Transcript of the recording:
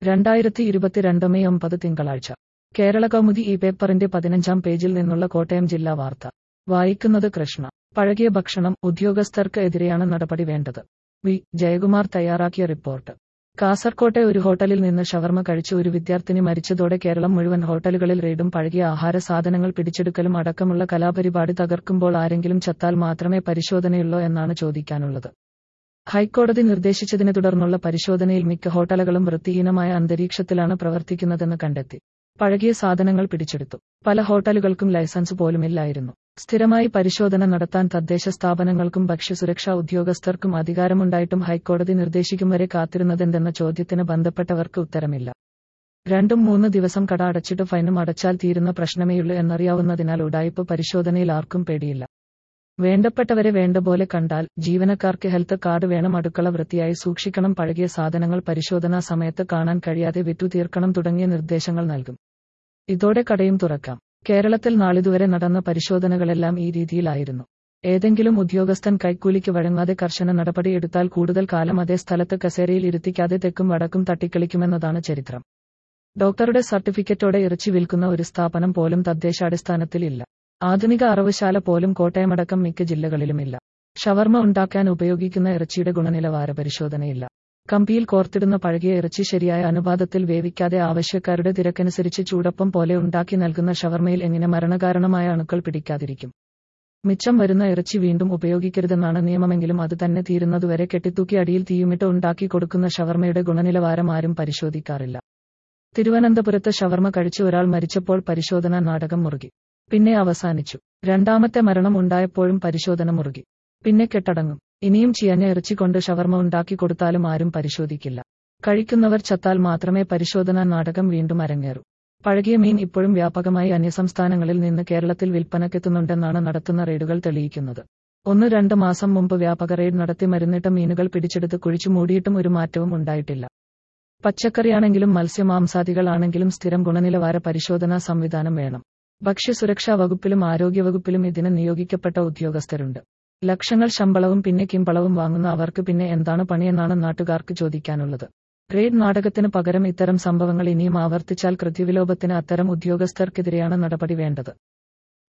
രണ്ടായിരത്തി ഇരുപത്തിരണ്ട് മെയ് ഒമ്പത് തിങ്കളാഴ്ച കേരള കൗമുദി ഈ പേപ്പറിന്റെ പതിനഞ്ചാം പേജിൽ നിന്നുള്ള കോട്ടയം ജില്ലാ വാർത്ത വായിക്കുന്നത് കൃഷ്ണ പഴകിയ ഭക്ഷണം ഉദ്യോഗസ്ഥർക്ക് എതിരെയാണ് നടപടി വേണ്ടത് വി ജയകുമാർ തയ്യാറാക്കിയ റിപ്പോർട്ട് കാസർകോട്ടെ ഒരു ഹോട്ടലിൽ നിന്ന് ഷവർമ കഴിച്ച് ഒരു വിദ്യാർത്ഥിനി മരിച്ചതോടെ കേരളം മുഴുവൻ ഹോട്ടലുകളിൽ റെയ്ഡും പഴകിയ ആഹാര സാധനങ്ങൾ പിടിച്ചെടുക്കലും അടക്കമുള്ള കലാപരിപാടി തകർക്കുമ്പോൾ ആരെങ്കിലും ചത്താൽ മാത്രമേ പരിശോധനയുള്ളോ എന്നാണ് ചോദിക്കാനുള്ളത് ഹൈക്കോടതി നിർദ്ദേശിച്ചതിനെ തുടർന്നുള്ള പരിശോധനയിൽ മിക്ക ഹോട്ടലുകളും വൃത്തിഹീനമായ അന്തരീക്ഷത്തിലാണ് പ്രവർത്തിക്കുന്നതെന്ന് കണ്ടെത്തി പഴകിയ സാധനങ്ങൾ പിടിച്ചെടുത്തു പല ഹോട്ടലുകൾക്കും ലൈസൻസ് പോലുമില്ലായിരുന്നു സ്ഥിരമായി പരിശോധന നടത്താൻ തദ്ദേശ സ്ഥാപനങ്ങൾക്കും ഭക്ഷ്യസുരക്ഷാ ഉദ്യോഗസ്ഥർക്കും അധികാരമുണ്ടായിട്ടും ഹൈക്കോടതി നിർദ്ദേശിക്കും വരെ കാത്തിരുന്നതെന്തെന്ന ചോദ്യത്തിന് ബന്ധപ്പെട്ടവർക്ക് ഉത്തരമില്ല രണ്ടും മൂന്ന് ദിവസം കട അടച്ചിട്ട് ഫൈനും അടച്ചാൽ തീരുന്ന പ്രശ്നമേയുള്ളൂ എന്നറിയാവുന്നതിനാൽ ഉടായിപ്പ് പരിശോധനയിൽ ആർക്കും പേടിയില്ല വേണ്ടപ്പെട്ടവരെ വേണ്ട പോലെ കണ്ടാൽ ജീവനക്കാർക്ക് ഹെൽത്ത് കാർഡ് വേണം അടുക്കള വൃത്തിയായി സൂക്ഷിക്കണം പഴകിയ സാധനങ്ങൾ പരിശോധനാ സമയത്ത് കാണാൻ കഴിയാതെ വിറ്റു തീർക്കണം തുടങ്ങിയ നിർദ്ദേശങ്ങൾ നൽകും ഇതോടെ കടയും തുറക്കാം കേരളത്തിൽ നാളിതുവരെ നടന്ന പരിശോധനകളെല്ലാം ഈ രീതിയിലായിരുന്നു ഏതെങ്കിലും ഉദ്യോഗസ്ഥൻ കൈക്കൂലിക്ക് വഴങ്ങാതെ കർശന നടപടിയെടുത്താൽ കൂടുതൽ കാലം അതേ സ്ഥലത്ത് കസേരയിൽ ഇരുത്തിക്കാതെ തെക്കും വടക്കും തട്ടിക്കളിക്കുമെന്നതാണ് ചരിത്രം ഡോക്ടറുടെ സർട്ടിഫിക്കറ്റോടെ ഇറച്ചി വിൽക്കുന്ന ഒരു സ്ഥാപനം പോലും തദ്ദേശാടിസ്ഥാനത്തിൽ ഇല്ല ആധുനിക അറവുശാല പോലും കോട്ടയമടക്കം മിക്ക ജില്ലകളിലുമില്ല ഷവർമ ഉണ്ടാക്കാൻ ഉപയോഗിക്കുന്ന ഇറച്ചിയുടെ ഗുണനിലവാര പരിശോധനയില്ല കമ്പിയിൽ കോർത്തിടുന്ന പഴകിയ ഇറച്ചി ശരിയായ അനുപാതത്തിൽ വേവിക്കാതെ ആവശ്യക്കാരുടെ തിരക്കനുസരിച്ച് ചൂടപ്പം പോലെ ഉണ്ടാക്കി നൽകുന്ന ഷവർമയിൽ എങ്ങനെ മരണകാരണമായ അണുക്കൾ പിടിക്കാതിരിക്കും മിച്ചം വരുന്ന ഇറച്ചി വീണ്ടും ഉപയോഗിക്കരുതെന്നാണ് നിയമമെങ്കിലും അത് തന്നെ തീരുന്നതുവരെ കെട്ടിത്തൂക്കി അടിയിൽ തീയുമിട്ട് ഉണ്ടാക്കി കൊടുക്കുന്ന ഷവർമയുടെ ഗുണനിലവാരം ആരും പരിശോധിക്കാറില്ല തിരുവനന്തപുരത്ത് ഷവർമ കഴിച്ച് ഒരാൾ മരിച്ചപ്പോൾ പരിശോധനാ നാടകം മുറുകി പിന്നെ അവസാനിച്ചു രണ്ടാമത്തെ മരണം ഉണ്ടായപ്പോഴും പരിശോധന മുറുകി പിന്നെ കെട്ടടങ്ങും ഇനിയും ചിയഞ്ഞ ഇറച്ചി കൊണ്ട് ഷവർമ ഉണ്ടാക്കി കൊടുത്താലും ആരും പരിശോധിക്കില്ല കഴിക്കുന്നവർ ചത്താൽ മാത്രമേ പരിശോധനാ നാടകം വീണ്ടും അരങ്ങേറൂ പഴകിയ മീൻ ഇപ്പോഴും വ്യാപകമായി അന്യസംസ്ഥാനങ്ങളിൽ നിന്ന് കേരളത്തിൽ വിൽപ്പനക്കെത്തുന്നുണ്ടെന്നാണ് നടത്തുന്ന റെയ്ഡുകൾ തെളിയിക്കുന്നത് ഒന്ന് രണ്ട് മാസം മുമ്പ് വ്യാപക റെയ്ഡ് നടത്തി മരുന്നിട്ട മീനുകൾ പിടിച്ചെടുത്ത് കുഴിച്ചു മൂടിയിട്ടും ഒരു മാറ്റവും ഉണ്ടായിട്ടില്ല പച്ചക്കറിയാണെങ്കിലും മത്സ്യമാംസാദികളാണെങ്കിലും സ്ഥിരം ഗുണനിലവാര പരിശോധനാ സംവിധാനം വേണം ഭക്ഷ്യസുരക്ഷാ വകുപ്പിലും ആരോഗ്യവകുപ്പിലും ഇതിന് നിയോഗിക്കപ്പെട്ട ഉദ്യോഗസ്ഥരുണ്ട് ലക്ഷങ്ങൾ ശമ്പളവും പിന്നെ കിമ്പളവും വാങ്ങുന്ന അവർക്ക് പിന്നെ എന്താണ് പണിയെന്നാണ് നാട്ടുകാർക്ക് ചോദിക്കാനുള്ളത് റെയ്ഡ് നാടകത്തിന് പകരം ഇത്തരം സംഭവങ്ങൾ ഇനിയും ആവർത്തിച്ചാൽ കൃത്യവിലോപത്തിന് അത്തരം ഉദ്യോഗസ്ഥർക്കെതിരെയാണ് നടപടി വേണ്ടത്